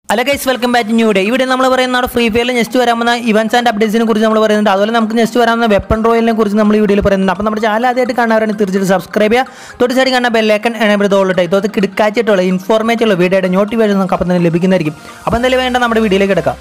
അല്ല guys welcome back new day ഇവിടെ നമ്മൾ പറയുന്ന നമ്മുടെ ഫ്രീ ഫയറിൽ നെക്സ്റ്റ് വരാവുന്ന ഇവൻസ് ആൻഡ് അപ്ഡേറ്റ്സിനെ കുറിച്ച് നമ്മൾ പറയുന്നുണ്ട് അതുപോലെ നമുക്ക് നെക്സ്റ്റ് വരാവുന്ന വെപ്പൺ റോയലിനെ കുറിച്ച് നമ്മൾ ഈ വീഡിയോയിൽ പറയുന്നുണ്ട് അപ്പോൾ നമ്മുടെ ചാനൽ ആദ്യമായിട്ട് കാണാറാണ് തീർച്ചയായിട്ടും സബ്സ്ക്രൈബ് ചെയ്യുക തൊട്ട് സൈഡ് കാണാൻ ബെല്ലേക്കൻ എനേബിൾ തോളിട്ടെ ഇതൊക്കെ കിടക്കാച്ചിട്ടുള്ള ഇൻഫോർമേറ്റീവുള്ള വീഡിയോയുടെ നോട്ടിഫിക്കേഷൻ നമുക്ക് അപ്പം തന്നെ ലഭിക്കുന്നതായിരിക്കും അപ്പോൾ എന്തായാലും വേണ്ട നമ്മുടെ വീഡിയോയിലേക്ക് എടുക്കാം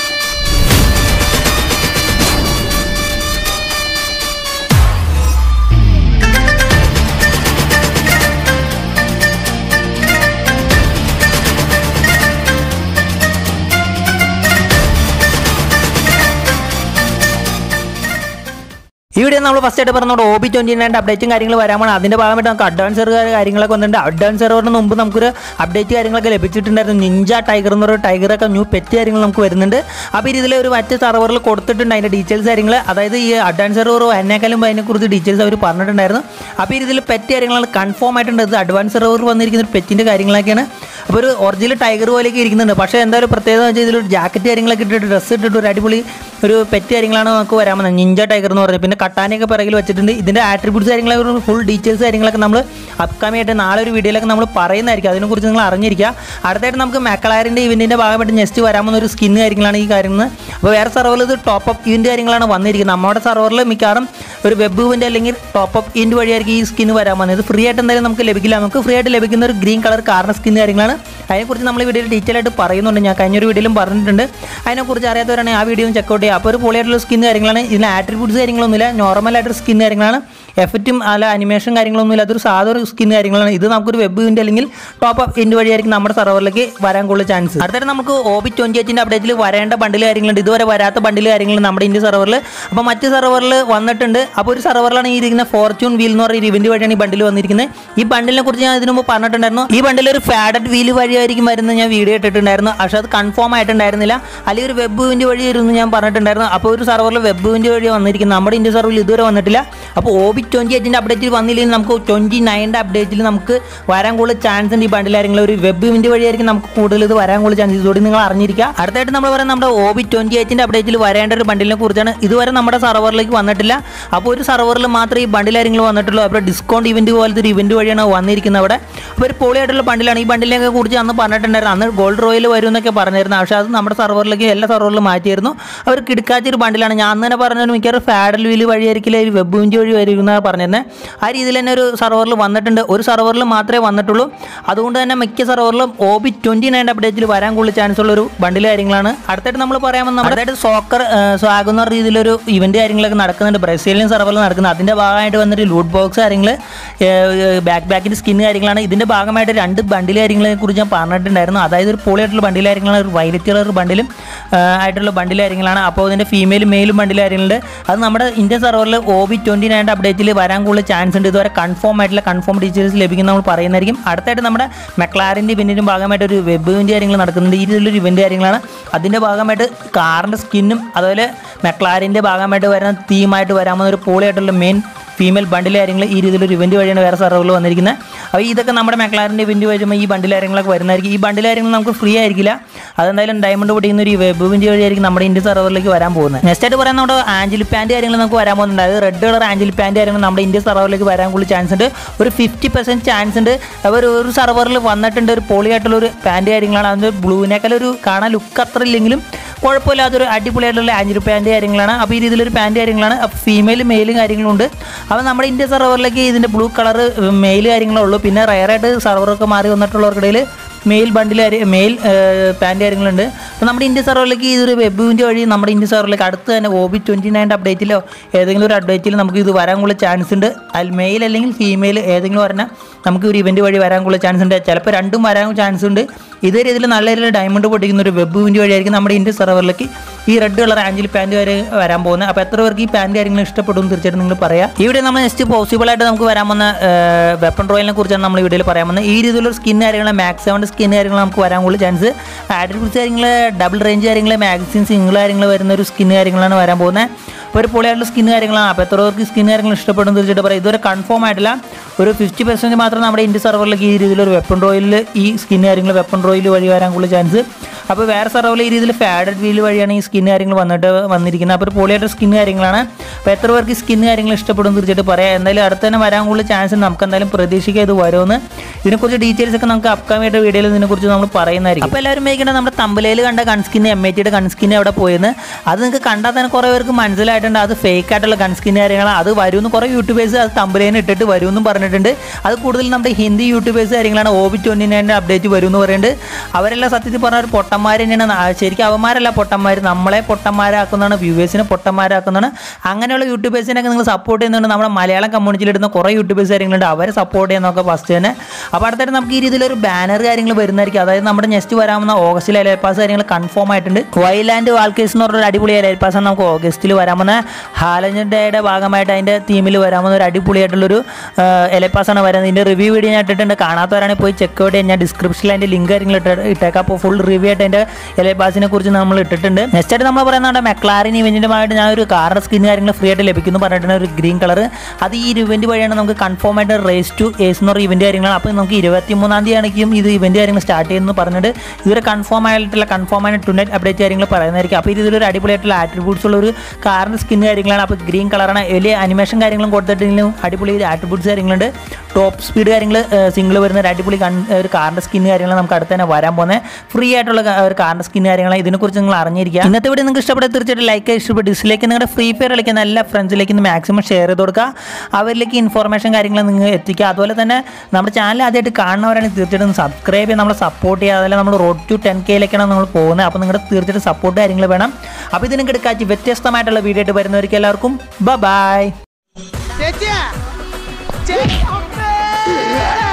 ഇവിടെ നമ്മൾ ഫസ്റ്റ് ആയിട്ട് പറഞ്ഞ ഒ ബി ട്വന്റി നയൻ അപ്ഡേറ്റും കാര്യങ്ങൾ വരാമാണ് അതിന്റെ ഭാഗമായിട്ട് നമുക്ക് അഡ്വാൻസ് സെർവർ കാര്യങ്ങളൊക്കെ വന്നിട്ടുണ്ട് അഡ്വാൻസ് സെർവറിന് മുമ്പ് നമുക്കൊരു അപ്ഡേറ്റ് കാര്യങ്ങളൊക്കെ ലഭിച്ചിട്ടുണ്ടായിരുന്നു നിഞ്ച ടൈഗർ എന്ന് പറയുന്ന ടൈഗറൊക്കെ ന്യൂ പെറ്റ് കാര്യങ്ങൾ നമുക്ക് വരുന്നുണ്ട് അപ്പോൾ ഇതിൽ ഒരു മറ്റ് സെർവറിൽ കൊടുത്തിട്ടുണ്ട് അതിന്റെ ഡീറ്റെയിൽസ് കാര്യങ്ങൾ അതായത് ഈ അഡ്വാൻസ് സെർവർ എന്നെക്കാളും അതിനെക്കുറിച്ച് ഡീറ്റെയിൽസ് അവർ പറഞ്ഞിട്ടുണ്ടായിരുന്നു അപ്പോൾ ഇതിൽ പെറ്റ് കാര്യങ്ങളാണ് കൺഫേം ആയിട്ടുണ്ട് ഇത് അഡ്വാൻസ് സെർവർ വന്നിരിക്കുന്ന ഒരു പെറ്റിന്റെ കാര്യങ്ങളൊക്കെയാണ് അപ്പോൾ ഒരു ഒറിജിനൽ ടൈഗർ പോലെയൊക്കെ ഇരിക്കുന്നുണ്ട് പക്ഷേ എന്താ ഒരു പ്രത്യേകത എന്ന് വെച്ചാൽ ഇതിലൊരു ജാക്കറ്റ് കാര്യങ്ങളൊക്കെ ഇട്ടിട്ട് ഡ്രസ്സ് ഇട്ടിട്ട് ഒരു അടിപൊളി ഒരു പെറ്റ് കാര്യങ്ങളാണ് നമുക്ക് വരാൻ പോകുന്നത് നിഞ്ച ടൈഗർ എന്ന് പറഞ്ഞത് പിന്നെ കട്ടാനയൊക്കെ പിറകിൽ വെച്ചിട്ടുണ്ട് ഇതിൻ്റെ ആട്രിബ്യൂട്ട്സ് കാര്യങ്ങളൊക്കെ ഫുൾ ഡീറ്റെയിൽസ് കാര്യങ്ങളൊക്കെ നമ്മൾ അപ്കമിങ് ആയിട്ട് നാളെ ഒരു വീഡിയോയിലൊക്കെ നമ്മൾ പറയുന്നതായിരിക്കും അതിനെക്കുറിച്ച് നിങ്ങൾ അറിഞ്ഞിരിക്കുക അടുത്തായിട്ട് നമുക്ക് മെക്കളാരിൻ്റെ ഇവൻറ്റിൻ്റെ ഭാഗമായിട്ട് നെക്സ്റ്റ് വരാൻ പോകുന്ന ഒരു സ്കിൻ കാര്യങ്ങളാണ് ഈ കാര്യങ്ങൾ അപ്പോൾ വേറെ സെർവറിൽ ഇത് ടോപ്പ് അപ്പ് ഇവൻറ്റ് കാര്യങ്ങളാണ് വന്നിരിക്കുന്നത് നമ്മുടെ സെർവറിൽ മിക്കവാറും ഒരു വെബ് ഇവൻറ്റ് അല്ലെങ്കിൽ ടോപ്പ് അപ്പ് ഇവൻറ്റ് വഴിയായിരിക്കും ഈ സ്കിൻ വരാൻ പോകുന്നത് ഇത് ഫ്രീ ആയിട്ട് എന്തായാലും നമുക്ക് ലഭിക്കില്ല നമുക്ക് ഫ്രീ ആയിട്ട് ലഭിക്കുന്ന ഒരു ഗ്രീൻ കളർ കാർണർ സ്കിൻ കാര്യങ്ങളാണ് അതിനെക്കുറിച്ച് നമ്മൾ ഈ വീഡിയോയിൽ ഡീറ്റെയിൽ ആയിട്ട് പറയുന്നുണ്ട് ഞാൻ കഴിഞ്ഞൊരു വീഡിയോയിലും പറഞ്ഞിട്ടുണ്ട് അതിനെക്കുറിച്ച് അറിയാത്തവരാണെങ്കിൽ ആ വീഡിയോ ചെക്ക് ഔട്ട് ചെയ്യുക അപ്പോൾ ഒരു പൊളിയായിട്ടുള്ള സ്കിൻ കാര്യങ്ങളാണ് ഇതിന് ആട്രിബ്യൂട്ട്സ് കാര്യങ്ങളൊന്നുമില്ല നോർമലായിട്ടൊരു സ്കിൻ കാര്യങ്ങളാണ് എഫക്റ്റും അല്ല അനിമേഷൻ കാര്യങ്ങളൊന്നും ഇല്ല അതൊരു സാധാരണ സ്കിൻ കാര്യങ്ങളാണ് ഇത് നമുക്കൊരു വെബ് ഇവന്റ് അല്ലെങ്കിൽ ടോപ്പ് അപ്പ് ഇൻഡ് വഴിയായിരിക്കും നമ്മുടെ സെർവറിലേക്ക് വരാൻ കൂടുതൽ ചാൻസ് അടുത്തായിട്ട് നമുക്ക് ഒ ബി ട്വന്റി എച്ചിൻ്റെ അപ്ഡേറ്റിൽ വരേണ്ട ബണ്ടിൽ കാര്യങ്ങളുണ്ട് ഇതുവരെ വരാത്ത ബണ്ടിൽ കാര്യങ്ങളുണ്ട് നമ്മുടെ ഇന്ത്യ സെർവറിൽ അപ്പോൾ മറ്റ് സെർവറിൽ വന്നിട്ടുണ്ട് അപ്പോൾ ഒരു സെർവറിലാണ് ഈ ഇരിക്കുന്ന ഫോർച്യൂൺ വീൽ എന്ന് പറയുന്ന ഇവന്റ് വഴിയാണ് ഈ ബണ്ടിൽ വന്നിരിക്കുന്നത് ഈ ബണ്ടിലിനെ കുറിച്ച് ഞാൻ ഇതിനു മുമ്പ് പറഞ്ഞിട്ടുണ്ടായിരുന്നു ഈ ബണ്ടിൽ ഒരു ഫാഡഡ് വീൽ വഴിയായിരിക്കും വരുന്നത് ഞാൻ വീഡിയോ ഇട്ടിട്ടുണ്ടായിരുന്നു പക്ഷേ അത് കൺഫേം ആയിട്ടുണ്ടായിരുന്നില്ല അല്ലെങ്കിൽ ഒരു വെബ് ഇവന്റ് വഴി വരുമെന്ന് ഞാൻ പറഞ്ഞിട്ടുണ്ടായിരുന്നു അപ്പോൾ ഒരു സെർവറിൽ വെബ് ഇവന്റ് വഴി വന്നിരിക്കുന്നത് നമ്മുടെ ഇന്ത്യ സെർവറിൽ ഇതുവരെ വന്നിട്ടില്ല അപ്പോൾ ഒ ബി ട്വന്റി എയ്റ്റിൻ്റെ അപ്ഡേറ്റിൽ വന്നില്ലെങ്കിൽ നമുക്ക് ട്വന്റി നയൻ്റെ അപ്ഡേറ്റിൽ നമുക്ക് വരാൻ കൂടുതൽ ചാൻസ് ഉണ്ട് ഈ ബണ്ടിലായിരിക്കും ഒരു വെബ് ഇവന്റ് വഴിയായിരിക്കും നമുക്ക് കൂടുതൽ ഇത് വരാൻ കൂടുതൽ ചാൻസ് ഇതോടെ നിങ്ങൾ അറിഞ്ഞിരിക്കുക അടുത്തായിട്ട് നമ്മൾ പറയുന്നത് നമ്മുടെ ഒ ബി ട്വന്റി എയ്റ്റിൻ്റെ അപ്ഡേറ്റിൽ വരേണ്ട ഒരു ബണ്ടിലിനെ കുറിച്ചാണ് ഇതുവരെ നമ്മുടെ സെർവറിലേക്ക് വന്നിട്ടില്ല അപ്പോൾ ഒരു സെർവറിൽ മാത്രമേ ഈ ബണ്ടിലായിരിക്കും വന്നിട്ടുള്ളൂ അപ്പോൾ ഡിസ്കൗണ്ട് ഇവന്റ് പോലത്തെ ഒരു ഇവന്റ് വഴിയാണ് വന്നിരിക്കുന്നത് അവിടെ അപ്പോൾ ഒരു പൊളിയായിട്ടുള്ള ബണ്ടിലാണ് ഈ ബണ്ടിലിനെ കുറിച്ച് അന്ന് പറഞ്ഞിട്ടുണ്ടായിരുന്നു അന്ന് ഗോൾഡ് റോയിൽ വരും എന്നൊക്കെ പറഞ്ഞിരുന്നു പക്ഷേ അത് നമ്മുടെ സെർവറിലേക്ക് എല്ലാ സെർവറിലും മാറ്റിയിരുന്നു അവർ കിടക്കാച്ച ഒരു ബണ്ടിലാണ് ഞാൻ അന്ന് തന്നെ പറഞ്ഞത് മിക്കവാറും ഫാഡൽ വീല് വഴിയായിരിക്കില്ല ഒരു വെബ് ഇഞ്ച് വഴി വരും എന്നാണ് പറഞ്ഞിരുന്നത് ആ രീതിയിൽ തന്നെ ഒരു സെർവറിൽ വന്നിട്ടുണ്ട് ഒരു സെർവറിൽ മാത്രമേ വന്നിട്ടുള്ളൂ അതുകൊണ്ട് തന്നെ മിക്ക സെർവറിലും ഒ ബി ട്വൻറ്റി നയൻ അപ്ഡേറ്റിൽ വരാൻ കൂടുതൽ ചാൻസ് ഉള്ള ഒരു ബണ്ടിൽ കാര്യങ്ങളാണ് അടുത്തായിട്ട് നമ്മൾ പറയാമെന്ന് അടുത്തായിട്ട് സോക്കർ സ്വാഗുന്ന രീതിയിലൊരു ഇവന്റ് കാര്യങ്ങളൊക്കെ നടക്കുന്നുണ്ട് ബ്രസീലിയൻ സെർവറിൽ നടക്കുന്നത് അതിൻ്റെ ഭാഗമായിട്ട് വന്നിട്ട് ലൂട്ട് ബോക്സ് കാര്യങ്ങൾ ബാക്ക് ബാക്കിൻ്റെ സ്കിൻ കാര്യങ്ങളാണ് ഇതിൻ്റെ ഭാഗമായിട്ട് രണ്ട് ബണ്ടിൽ കാര്യങ്ങളെ കുറിച്ച് ഞാൻ പറഞ്ഞിട്ടുണ്ടായിരുന്നു അതായത് ഒരു പൊളിയായിട്ടുള്ള ബണ്ടിൽ കാര്യങ്ങളാണ് ഒരു വൈലറ്റ് കളർ ബണ്ടിലും ആ, ആയിട്ടുള്ള ബണ്ടിൽ കാര്യങ്ങളാണ് അപ്പോൾ ഇതിൻ്റെ ഫീമെയിലും മെയിലും ബണ്ടിൽ കാര്യങ്ങളുണ്ട് അത് നമ്മുടെ ഇന്ത്യൻ സെർവറിൽ ഒ ബി ട്വൻറ്റി നയൻ്റെ അപ്ഡേറ്റിൽ വരാൻ കൂടുതൽ ചാൻസ് ഉണ്ട് ഇതുവരെ കൺഫേം ആയിട്ടുള്ള കൺഫേം ഡീറ്റെയിൽസ് ലഭിക്കുന്ന നമ്മൾ പറയുന്നതായിരിക്കും അടുത്തായിട്ട് നമ്മുടെ മെക്ലാറിൻ്റെ ഇവൻറ്റിൻ്റെ ഭാഗമായിട്ട് ഒരു വെബ് ഇവൻറ്റ് കാര്യങ്ങൾ നടക്കുന്നുണ്ട് ഈ രീതിയിലൊരു ഇവൻറ്റ് കാര്യങ്ങളാണ് അതിൻ്റെ ഭാഗമായിട്ട് കാറിൻ്റെ സ്കിന്നും അതുപോലെ മെക്ലാറിൻ്റെ ഭാഗമായിട്ട് വരുന്ന തീമായിട്ട് വരാമെന്ന ഒരു പോളിയായിട്ടുള്ള മെയിൻ ഫീമെയിൽ ബണ്ടിൽ കാര്യങ്ങൾ ഈ രീതിയിലൊരു ഇവൻറ്റ് വഴിയാണ് വേറെ സെർവറിൽ വന്നിരിക്കുന്നത് അപ്പോൾ ഇതൊക്കെ നമ്മുടെ മെക്ലാറിൻ്റെ ഇവൻറ്റ് വരുമ്പോൾ ഈ ബണ്ടിൽ കാര്യങ്ങളൊക്കെ വരുന്നതായിരിക്കും ഈ ബണ്ടിൽ കാര്യങ്ങൾ നമുക്ക് ഫ്രീ ആയിരിക്കില്ല അതെന്തായാലും ഡയമണ്ട് പൊടിക്കുന്ന ഒരു വെബ് ഇവൻറ്റ് വഴിയായിരിക്കും നമ്മുടെ ഇന്ത്യ സെർവറിലേക്ക് വരാൻ പോകുന്നത് നെക്സ്റ്റ് ആയിട്ട് പറയാൻ നമ്മുടെ ആഞ്ചിൽ പാൻറ്റ് കാര്യങ്ങൾ നമുക്ക് വരാൻ പോകുന്നുണ്ട് അതായത് റെഡ് കളർ ആഞ്ചിൽ പാൻറ്റ് കാര്യങ്ങൾ നമ്മുടെ ഇന്ത്യ സെർവറിലേക്ക് വരാൻ കൂടുതൽ ചാൻസ് ഉണ്ട് ഒരു ഫിഫ്റ്റി പെർസെൻറ്റ് ചാൻസ് ഉണ്ട് അവർ ഒരു സെർവറിൽ വന്നിട്ടുണ്ട് ഒരു പോളിയായിട്ടുള്ള ഒരു പാൻറ്റ് കാര്യങ്ങളാണ് അതിൻ്റെ ബ്ലൂവിനേക്കാൾ ഒരു കാണാൻ ലുക്ക് അത്ര ഇല്ലെങ്കിലും കുഴപ്പമില്ലാത്തൊരു അടിപൊളിയായിട്ടുള്ള ആഞ്ചിൽ പാൻറ്റ് കാര്യങ്ങളാണ് അപ്പോൾ ഈ രീതിയിലൊരു പാൻറ്റ് കാര്യങ്ങളാണ് അപ്പോൾ ഫീമെയിലും മെയിലും കാര്യങ്ങളുണ്ട് അപ്പോൾ നമ്മുടെ ഇന്ത്യ സെർവറിലേക്ക് ഇതിൻ്റെ ബ്ലൂ കളർ മെയിൽ കാര്യങ്ങളേ ഉള്ളൂ പിന്നെ റയറായിട്ട് സെർവറൊക്കെ മാറി വന്നിട്ടുള്ളവർക്കിടയിൽ മെയിൽ ബണ്ടിൽ മെയിൽ പാൻറ്റ് കാര്യങ്ങളുണ്ട് അപ്പോൾ നമ്മുടെ ഇന്ത്യ സെർവറിലേക്ക് ഇതൊരു വെബിൻ്റെ വഴി നമ്മുടെ ഇന്ത്യ സെർവറിലേക്ക് അടുത്ത് തന്നെ ഒ ബി ട്വൻറ്റി നയൻ്റെ അപ്ഡേറ്റിലോ ഏതെങ്കിലും ഒരു അപ്ഡേറ്റിൽ നമുക്ക് ഇത് വരാൻ കൂടുതൽ ചാൻസ് ഉണ്ട് അതിൽ മെയിൽ അല്ലെങ്കിൽ ഫീമെയിൽ ഏതെങ്കിലും പറഞ്ഞാൽ നമുക്ക് ഒരു ഇവൻറ്റ് വഴി വരാൻ കൂടുതൽ ചാൻസ് ഉണ്ട് ചിലപ്പോൾ രണ്ടും വരാൻ ചാൻസ് ഉണ്ട് ഇതേ രീതിയിൽ നല്ല രീതിയിൽ ഡയമണ്ട് പൊട്ടിക്കുന്ന ഒരു വെബ് ഇവൻറ്റ് വഴിയായിരിക്കും നമ്മുടെ ഇന്ത്യ സെർവറിലേക്ക് ഈ റെഡ് കളർ ആഞ്ചിൽ പാൻറ്റ് വരെ വരാൻ പോകുന്നത് അപ്പോൾ എത്ര പേർക്ക് ഈ പാൻറ്റ് കാര്യങ്ങൾ ഇഷ്ടപ്പെടും തീർച്ചയായിട്ടും നിങ്ങൾ പറയാം ഇവിടെ നമ്മൾ നെക്സ്റ്റ് പോസിബിൾ ആയിട്ട് നമുക്ക് വരാൻ വന്ന വെപ്പൺ റോയലിനെ കുറിച്ചാണ് നമ്മൾ ഈ വീഡിയോയിൽ പറയാൻ വന്നത് ഈ രീതിയിലുള്ള സ്കിൻ കാര്യങ്ങൾ മാക്സ് സെവൻ്റെ സ്കിൻ കാര്യങ്ങൾ നമുക്ക് വരാൻ കൂടുതൽ ചാൻസ് ആട്രിബ്യൂട്ട്സ് കാര്യങ്ങൾ ഡബിൾ റേഞ്ച് കാര്യങ്ങൾ മാഗസിൻ സിംഗിൾ കാര്യങ്ങൾ വരുന്ന ഒരു സ്കിൻ കാര്യങ്ങളാണ് വരാൻ പോകുന്നത് അപ്പോൾ ഒരു പൊളിയായിട്ടുള്ള സ്കിൻ കാര്യങ്ങളാണ് അപ്പോൾ എത്ര പേർക്ക് സ്കിൻ കാര്യങ്ങൾ ഇഷ്ടപ്പെടും തീർച്ചയായിട്ടും പറയാം ഇതുവരെ കൺഫേം ആയിട്ടില്ല ഒരു ഫിഫ്റ്റി പെർസെൻറ്റ് മാത്രം നമ്മുടെ ഇന്ത്യ സെർവറിലേക്ക് ഈ രീതിയിൽ ഒരു വെപ്പൺ റോയിൽ ഈ സ്കിൻ കാര്യങ്ങൾ വെപ്പൺ റോയിൽ വഴി വരാൻ കൂടുതൽ ചാൻസ് അപ്പോൾ വേറെ സർവ്വ ഈ രീതിയിൽ ഫാഡഡ് വീൽ വഴിയാണ് ഈ സ്കിൻ കാര്യങ്ങൾ വന്നിട്ട് വന്നിരിക്കുന്നത് അപ്പോൾ ഒരു പൊളിയായിട്ട് സ്കിൻ കാര്യങ്ങളാണ് അപ്പോൾ എത്ര പേർക്ക് ഈ സ്കിൻ കാര്യങ്ങൾ ഇഷ്ടപ്പെടും എന്ന് തീർച്ചയായിട്ടും പറയാം എന്തായാലും അടുത്ത് തന്നെ വരാൻ കൂടുതൽ ചാൻസ് നമുക്ക് എന്തായാലും പ്രതീക്ഷിക്കാം ഇത് വരുമെന്ന് ഇതിനെക്കുറിച്ച് ഡീറ്റെയിൽസ് ഒക്കെ നമുക്ക് അപ്കമിങ് വീഡിയോയിൽ ഇതിനെക്കുറിച്ച് നമ്മൾ പറയുന്നതായിരിക്കും അപ്പോൾ എല്ലാവരും മേടിക്കേണ്ട നമ്മുടെ തമ്പലയിൽ കണ്ട കൺസ്കിൻ എം ഐ ടിയുടെ കൺസ്കിൻ അവിടെ പോയെന്ന് അത് നിങ്ങൾക്ക് കണ്ടാൽ തന്നെ കുറേ പേർക്ക് മനസ്സിലായിട്ടുണ്ട് അത് ഫേക്ക് ആയിട്ടുള്ള കൺസ്കിൻ കാര്യങ്ങളാണ് അത് വരുമെന്ന് കുറേ യൂട്യൂബേഴ്സ് അത് തമ്പലേന്ന് ഇട്ടിട്ട് വരുമെന്നും പറഞ്ഞിട്ടുണ്ട് അത് കൂടുതൽ നമ്മുടെ ഹിന്ദി യൂട്യൂബേഴ്സ് കാര്യങ്ങളാണ് ഒ ബി ട്വൻറ്റി നയൻ്റെ അപ്ഡേറ്റ് വരുമെന്ന് പറയുന്നുണ്ട് അവരെല്ലാം സത്യത്തിൽ പറഞ്ഞ ഒരു പൊട്ടന്മാർ തന്നെയാണ് ആ, ശരിക്കും അവന്മാരല്ല പൊട്ടന്മാർ നമ്മളെ പൊട്ടന്മാരാക്കുന്നതാണ് വ്യൂവേഴ്സിനെ പൊട്ടന്മാരാക്കുന്നതാണ് അങ്ങനെയുള്ള യൂട്യൂബേഴ്സിനൊക്കെ നിങ്ങൾ സപ്പോർട്ട് ചെയ്യുന്നുണ്ട് നമ്മുടെ മലയാളം കമ്മ്യൂണിറ്റിയിൽ ഇടുന്ന കുറേ യൂട്യൂബേഴ്സ് കാര്യങ്ങളുണ്ട് അവരെ സപ്പോർട്ട് ചെയ്യുന്നതൊക്കെ ഫസ്റ്റ് തന്നെ അപ്പോൾ അടുത്തായിട്ട് നമുക്ക് ഈ രീതിയിലൊരു ബാനർ കാര്യങ്ങൾ വരുന്നതായിരിക്കും അതായത് നമ്മുടെ നെക്സ്റ്റ് വരാവുന്ന ഓഗസ്റ്റിൽ എൽ പാസ് കാര്യങ്ങൾ കൺഫേം ആയിട്ടുണ്ട് വൈലാൻഡ് വാൾക്കേഴ്സ് എന്ന് പറഞ്ഞൊരു അടിപൊളി എൽ പാസ് നമുക്ക് ഓഗസ്റ്റിൽ വരാമെന്ന ഹാലഞ്ച് ഡേയുടെ ഭാഗമായിട്ട് അതിൻ്റെ തീമിൽ വരാമെന്ന ഒരു അടിപൊളിയായിട്ടുള്ളൊരു എൽ പാസ്സാണ് വരുന്നത് ഇതിൻ്റെ റിവ്യൂ വീഡിയോ ഞാൻ ഇട്ടിട്ടുണ്ട് കാണാത്തവരാണെങ്കിൽ പോയി ചെക്ക് ഔട്ട് ചെയ്യാൻ ഞാൻ ഡിസ്ക്രിപ്ഷനിൽ അതിൻ്റെ ലിങ്ക് കാര്യങ്ങൾ ഇട്ട് ഇട്ടേക്കാം അപ്പോൾ ഫുൾ റിവ്യൂ ആയിട്ട് അതിൻ്റെ എൽ പാസിനെ കുറിച്ച് നമ്മൾ ഇട്ടിട്ടുണ്ട് നെക്സ്റ്റ് ആയിട്ട് നമ്മൾ പറയുന്നത് മെക്ലാറിൻ ഇവൻറ്റിൻ്റെ ഭാഗമായിട്ട് ഞാൻ ഒരു കാറിൻ്റെ സ്കിൻ കാര്യങ്ങൾ ഫ്രീ ആയിട്ട് ലഭിക്കുന്നു പറഞ്ഞിട്ടുണ്ട് ഒരു ഗ്രീൻ കളർ അത് ഈ ഇവൻറ്റ് വഴിയാണ് നമുക്ക് കൺഫേം ആയിട്ട് റേസ് ടു ഏസ് എന്ന് പറയുന്ന ഇവൻറ്റ് കാര്യങ്ങളാണ് അപ്പോൾ നമുക്ക് ഇരുപത്തി മൂന്നാം തീയതി ആണെങ്കിലും ഇത് ഇവൻറ്റ് കാര്യങ്ങൾ സ്റ്റാർട്ട് ചെയ്യുന്നു പറഞ്ഞിട്ട് ഇതുവരെ കൺഫേം ആയിട്ടുള്ള കൺഫേം ആയിട്ട് ടുനൈറ്റ് അപ്ഡേറ്റ് കാര്യങ്ങൾ പറയുന്നതായിരിക്കും അപ്പോൾ ഇതിലൊരു അടിപൊളിയായിട്ടുള്ള ആട്രിബ്യൂട്ട്സ് ഉള്ള ഒരു കാറിൻ്റെ സ്കിൻ കാര്യങ്ങളാണ് അപ്പോൾ ഗ്രീൻ കളറാണ് വലിയ അനിമേഷൻ കാര്യങ്ങളും കൊടുത്തിട്ടുണ്ടെങ്കിലും അടിപൊളി ആട്രിബ്യൂട്ട്സ് കാര്യങ്ങളുണ്ട് ടോപ്പ് സ്പീഡ് കാര്യങ്ങൾ സിംഗിൾ വരുന്ന ഒരു അടിപൊളി കൺ ഒരു കാറിൻ്റെ സ്കിൻ കാര്യങ്ങൾ നമുക്ക് അടുത്ത് തന്നെ വരാൻ പോകുന്നത് ഫ്രീ ആയിട്ടുള്ള ക- ഒരു കാറിൻ്റെ സ്കിൻ കാര്യങ്ങൾ ഇതിനെക്കുറിച്ച് നിങ്ങൾ അറിഞ്ഞിരിക്കുക ഇന്നത്തെ വീഡിയോ നിങ്ങൾക്ക് ഇഷ്ടപ്പെട്ട തീർച്ചയായിട്ടും ലൈക്ക് ഇഷ്ടപ്പെട്ടു ഡിസ്ലൈക്ക് നിങ്ങളുടെ ഫ്രീ ഫയർ കളിക്കുന്ന എല്ലാ ഫ്രണ്ട്സിലേക്ക് മാക്സിമം ഷെയർ ചെയ്ത് കൊടുക്കുക അവരിലേക്ക് ഇൻഫോർമേഷൻ കാര്യങ്ങൾ നിങ്ങൾ എത്തിക്കുക അതുപോലെ തന്നെ നമ്മുടെ ചാനൽ ആദ്യമായിട്ട് കാണുന്നവരാണെങ്കിൽ തീർച്ചയായിട്ടും സബ്സ്ക്രൈബ് ചെയ്ത് നമ്മളെ സപ്പോർട്ട് ചെയ്യുക അതുപോലെ നമ്മൾ റോഡ് ടു ടെൻ കെയിലേക്കാണ് നമ്മൾ പോകുന്നത് അപ്പോൾ നിങ്ങളുടെ തീർച്ചയായിട്ടും സപ്പോർട്ട് കാര്യങ്ങൾ വേണം അപ്പോൾ ഇതിന് കിടക്കാച്ച് വ്യത്യസ്തമായിട്ടുള്ള വീഡിയോ ആയിട്ട് വരുന്നവർക്ക് എല്ലാവർക്കും ബൈ ചേച്ചിയാ ചേച്ചി അമ്മേ